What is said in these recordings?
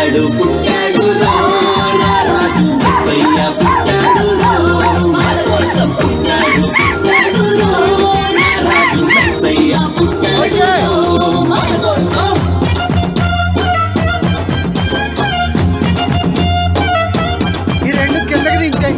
పుట్టాడు పుట్టాడు రా, రా రాజు మెస్సయ్య పుట్టాడు రా, మన కోసం పుట్టాడు పుట్టాడు రా, రా రాజు మెస్సయ్య పుట్టాడు రా, మన కోసం ఈ రెండు కిందకి దించాయి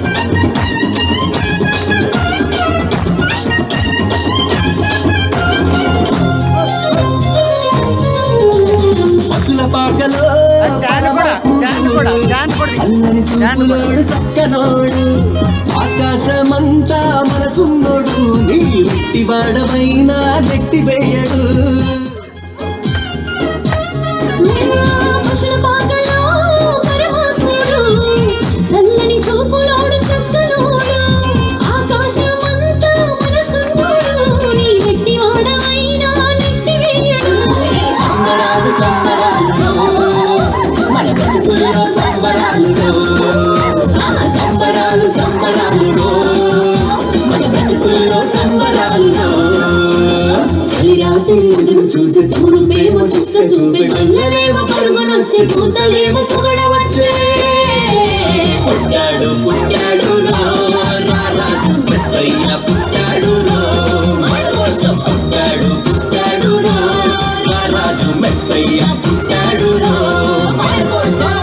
పసుల పాకలో స్టాండ్ కూడా స్టాండ్ కూడా స్టాండ్ కూడా చల్లని స్టాండ్ కూడా సూపులోడు సక్కనోడు ఆకాశమంతా మనసున్నోడు నీ నెట్టివాడమైనా నెట్టివేయడు పశుల పాకలో పరమాత్ముడు చల్లని చూపులోడు సక్కనోడు ఆకాశమంతా మనసున్నోడు నీ వెట్టి వాడమైనా నెట్టివేయడు సంబరాలు సంబరాలు మన బతుకుల్లో సంబరాలు ఆ సంబరాలు సంబరాలు మన బతుకుల్లో సంబరాలు చలిరాత్రి ఎదురు చూసి చూడుపేమో చుక్క చూపే కళ్ళలేమో పరుగునొచ్చే కూతలేమో పొగడవచ్చే పుట్టాడు పుట్టాడు రా, రా రాజు మెస్సయ్య పుట్టాడు రా, మన కోసం పుట్టాడు పుట్టాడు రా, రా రాజు మెస్సయ్య పుట్టాడు రా, మన కోసం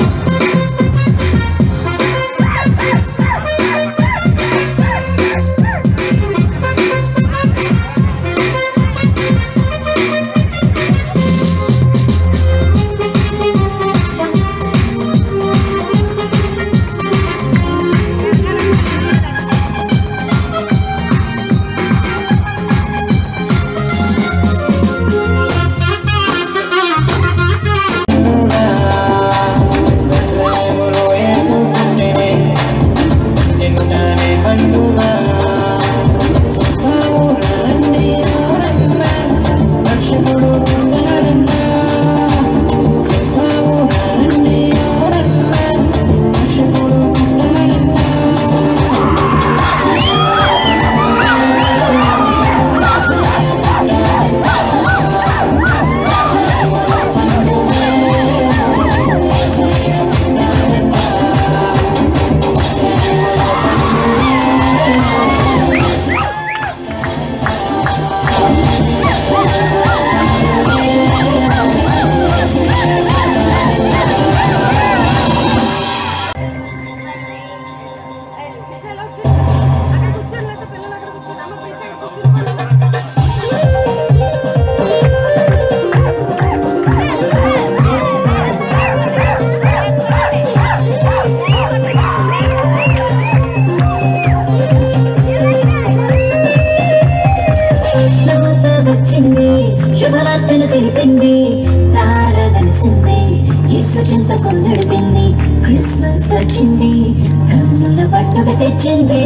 నవ్వుత వచ్చింది శుభవార్తను తెలిపింది తార వెలిసింది యేసు చింతకు నడిపింది క్రిస్మస్ వచ్చింది కన్నుల పండుగ తెచ్చింది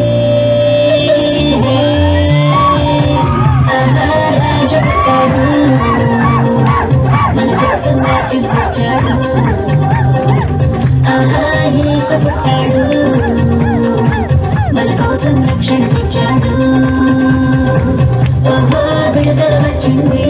ఆహా, రాజు పుట్టాడు. మన కోసం రాజ్యం తెచ్చాడు ఆహా, యేసు పుట్టాడు మన కోసం రక్షణ తెచ్చాడు ఓహో విడుదల వచ్చింది